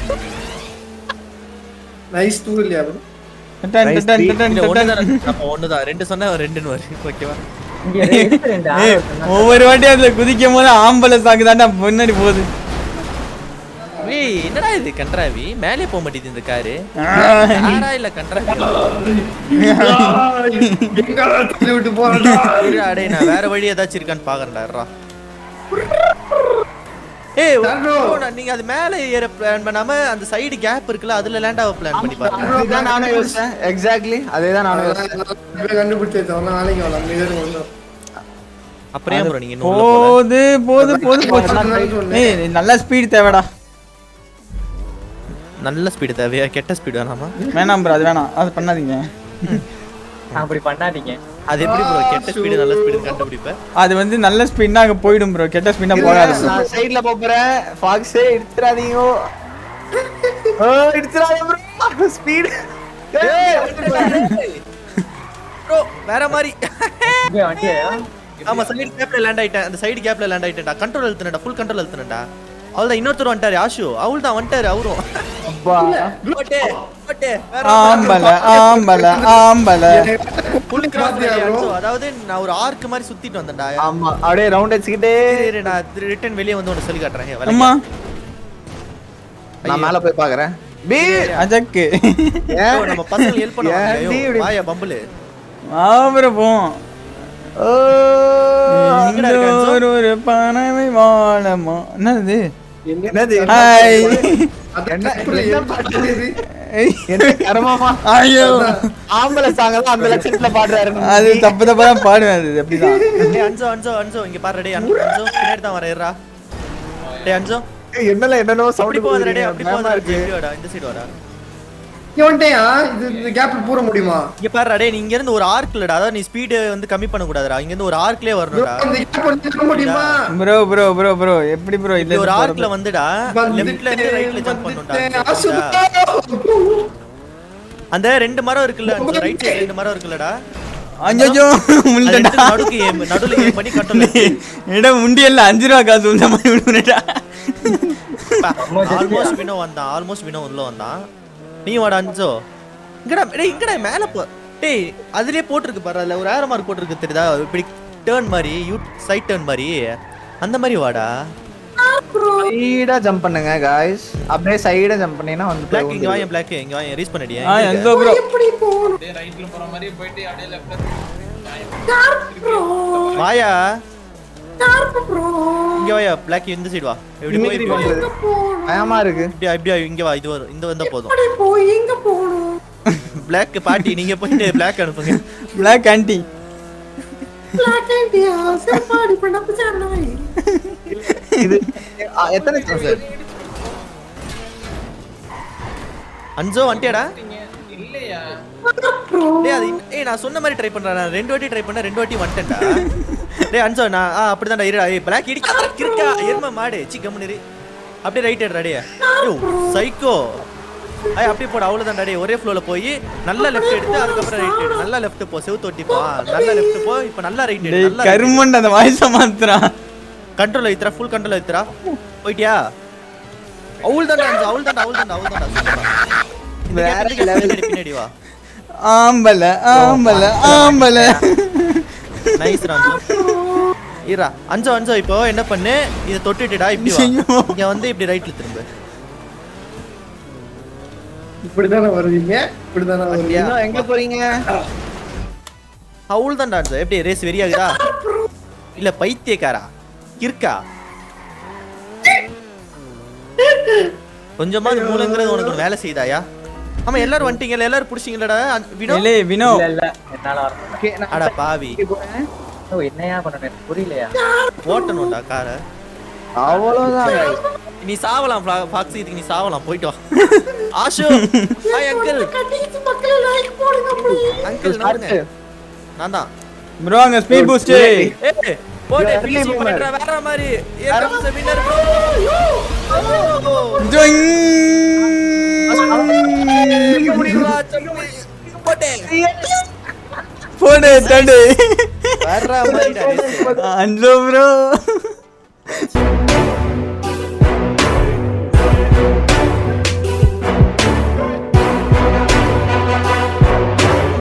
Nice tool இல்லையா bro? Done done done done இல்ல டன் ஒண்ணுதான் அப்ப ஒண்ணுதான் ரெண்டு சொன்னா ரெண்டுன்னு வரும் ஓகேவா இங்க எதுக்கு ரெண்டு ஆள் ஏய், இருக்குன்னா, ஒவ்வொரு வாட்டி அதுல குதிக்கும் போது ஆம்பளை சாக்கு தாண்டா முன்னாடி போகுது ஏய் என்னடா இது கன்றாவி மேலே போக மாட்டேங்குது இந்த காரு யாரா இல்ல கன்றாவி எங்கடா தள்ளி விட்டு போறடா? அடே நான் வேற வழி ஏதாச்சும் இருக்கான்னு பாக்குறேன்டா இருடா. ஏய் Sandro. bro, நான் நீங்க அது மேல ஏற பிளான் பண்ணாம அந்த சைடு கேப் இருக்குல்ல அதுல லேண்ட் ஆக பிளான் பண்ணி பாருங்க அதுதான் நானும் யோசிச்சேன் எக்ஸாக்ட்லி அதேதான் நானும் யோசிச்சேன் இப்பவே கண்டுபிடிச்சு வச்சோம். நாளைக்கு வரலாம். அமைதியா இருங்க. அப்புறம் ஏன் ப்ரோ நீங்க இன்னும் உள்ள போல? போது போது போது போது நான் சொன்னேன். ஏய் நல்ல ஸ்பீடு தேவைடா நல்ல ஸ்பீடு தேவையா கெட்ட ஸ்பீடு வேணாமா வேணாம் ப்ரோ அது வேணாம் அது பண்ணாதீங்க அப்படி பண்ணாதீங்க அது எப்படி ப்ரோ கெட்ட ஸ்பீடு நல்ல ஸ்பீடு கண்டுபிடிப்பேன் அது வந்து நல்ல ஸ்பீட்னா அங்க போயிடும் ப்ரோ கெட்ட ஸ்பீட்னா போகாது bro. நான் சைடுல போறேன் ஃபாக்ஸே எடுத்துறாதீங்க ஓ எடுத்துறாதீங்க ப்ரோ ஸ்பீட் ப்ரோ வேற மாதிரி இங்க வண்டியா ஆமா சைடு கேப்ல லேண்ட் ஆயிட்டேன் அந்த சைடு கேப்ல லேண்ட் ஆயிட்டேன்டா கண்ட்ரோல் எழுத்துனடா ஃபுல் கண்ட்ரோல் எழுத்துனடா அவள்தான் இன்னொருத்தர் வந்துட்டாரு ஆஷு அவள் தான் வந்துட்டாரு அவரும் அப்பா போட்டே போட்டே வேற ஆம்பல ஆம்பல ஆம்பல full cross பாத்தியா ready bro? ஆச்சு. அதாவது நான் ஒரு ஆர்க் மாதிரி சுத்திட்டு வந்தேன்டா ஆமா அப்படியே ரவுண்ட் அடிச்சுக்கிட்டே இரு, இரு, நான் ரிட்டர்ன் வெளியே வந்து உனக்கு சொல்லி காட்டுறேன் ஏய், அம்மா விளக்கு. நான் மேல போய் பாக்குறேன் பி அஜக்கு ஐயோ, நம்ம பசங்க ஹெல்ப் பண்ணுவாங்க ஏன் நீ ஐயோ, இப்படி- வாயா பம்புலு ஆபரம் போம் ஓ எங்கடா இருக்க அன்சோ? ஒரு ஒரு பறவை வாழமா என்னது என்னது ஹாய் அது என்ன- எப்படி என்ன பாட்டு இது? என்ன கர்மமா ஐயோ ஆம்பளை சாங்க தான் அந்த லட்சத்துல பாடுறாரு அது தப்பு தப்பா தான் பாடுவேன் அது அப்படிதான் டேய் அன்சோ அன்சோ அன்சோ இங்க பாரு டேய் அன்சோ அன்சோ பின்னாடி தான் வரேன் இருடா டேய் அன்சோ என்னல என்னனோ அப்படி சவுண்ட் போகாத டேய் அப்படி பயமா போகாத இருக்கு இப்படி வாடா இந்த சைடு வாடா இங்க வந்துட்டேயா? இது இந்த கேப்ல பூர முடியுமா இங்க பாரு டேய் நீ இங்க இருந்து ஒரு ஆர்க் இல்லடா அதாவது நீ ஸ்பீடு வந்து கம்மி பண்ண கூடாதுடா இங்க இருந்து ஒரு ஆர்க்லயே bro, வரணும்டா இந்த கேப் வந்து நிக்க முடியுமா ப்ரோ ப்ரோ ப்ரோ ப்ரோ எப்படி ப்ரோ இப்படி இல்ல ஒரு ஆர்க்ல வந்துடா லெஃப்ட்ல இருந்து ரைட்ல ஜம்ப் வந்துட்டேன். பண்ணுடா ஆசு, அந்த ரெண்டு மரம் இருக்குல்ல அந்த ரைட் சைடு ரெண்டு மரம் இருக்குல்லடா அஞ்சோ அது முள்ளடா ரெண்டு நடுக்கு aim, நடுவுல aim பண்ணி கட்டணும் இடம் முண்டியல்ல அஞ்சு ரூபா காசு உள்ள மாதிரி விடுறா ஆல்மோஸ்ட் வினோ வந்தான் ஆல்மோஸ்ட் வினோ உள்ள வந்தான் நீ வாடா அஞ்சோ இங்கடா டேய் இங்கடா மேல போ டேய் அதுலயே போட்டிருக்கு பாரு அதுல ஒரு ஏரோ மார்க் போட்டிருக்கு தெரியுதா இப்படி டேர்ன் மாதிரி யூ சைட் டேர்ன் மாதிரி அந்த மாதிரி வாடா சைடா ஜம்ப் பண்ணுங்க गाइस அப்படியே சைடா ஜம்ப் பண்ணீனா வந்து பிளாக் இங்க வாங்க பிளாக் இங்க வாங்க ரீஸ் பண்ணிடியா ஆ எந்த ப்ரோ வாயா இங்க வாயா பிளாக் இந்த சைடு வா இப்படி போய் இப்படி வா. பயமா இருக்கு இப்படியா இப்படியா இங்க வா இது வரும் இந்த வந்தா போதும் பிளாக் பாட்டி நீங்க போயிட்டு பிளாக் அனுப்புங்க பிளாக் ஆன்டி இது ஆ, எத்தனை சார் அஞ்சோ வந்துட்டியாடா டேய் அது இன்ன- ஏய் நான் சொன்ன மாதிரி ட்ரை பண்றேன் நான் ரெண்டு வாட்டி ட்ரை பண்ண ரெண்டு வாட்டி வந்துட்டேன்டா டேய் அஞ்சோ நான் ஆ அப்படிதான்டா இருடா ஏய் பிளாக் இடிக்க கிறுக்கா எரும மாடு சி கம்முனு இரு அப்படியே ரைட் எடுடா டேய் ஐயோ சைக்கோ ஐய் அப்படியே போட அவ்வளவுதான்டா டேய் ஒரே ஃப்ளோல போய் நல்லா லெஃப்ட் எடுத்து அதுக்கப்புறம் ரைட் எடு நல்லா லெஃப்ட் போ செவுத்து ஒட்டி போ நல்லா லெஃப்ட் போ இப்போ நல்லா ரைட் எடு டேய் நல்லா கருமண்ட அந்த வாய்ஸ மாத்துறான் கண்ட்ரோல் வைத்துறா ஃபுல் கண்ட்ரோல் வைத்துறா போயிட்டியா அவுல் தான்டா அஞ்சு அவுல் தான்டா அவுல் தான்டா அவுல் தான்டா சூப்பரா வேற பின்னாடி பின்னாடி வா ஆம்பல ஆம்பல ஆம்பல நைஸ் ராஞ்சு இரா அஞ்சோ அஞ்சோ இப்போ என்ன பண்ணு இதை தொட்டுட்டுடா இப்படி வா ஐயோ. இங்க வந்து இப்படி ரைட்ல திரும்ப இப்படிதானே வருவீங்க இப்படிதானே வருவீங்க அப்படியா? இன்னும் எங்க போறீங்க அவுல் தான்டா அஞ்சோ எப்படி ரேஸ் வெறியாகுதா இல்ல பைத்தியக்காரா இருக்கா கொஞ்சமா மூலங்கிறது உனக்கு ஒரு வேலை செய்தாயா ஆமா எல்லாரும் வந்துட்டீங்கல்ல எல்லாரும் புடிச்சிங்களடா வினோ இல்லே வினோ இல்ல இல்ல என்னால வர முடியல. Okay, நான் அட பாவி போறேன். ஓ என்னையா பண்ணணும் எனக்கு புரியலையா ஓட்டணும்டா காரை அவ்வளவுதான் நீ சாவலாம் ஃப்ளா- ஃபாக்ஸி இதுக்கு நீ சாவலாம் போயிட்டு வா ஆஷு ஹாய் அங்கிள் அங்கிள் நவுருங்க நான் தான் ப்ரோ அங்க ஸ்பீட் பூஸ்ட் ஏய் போடு Yeah, பிசி early boomer. பண்ணிடுற வேற மாதிரி here comes the winner bro முடிவா சொல்லி போட்டே போடு தடு வேற மாதிரி அஞ்சோ ப்ரோ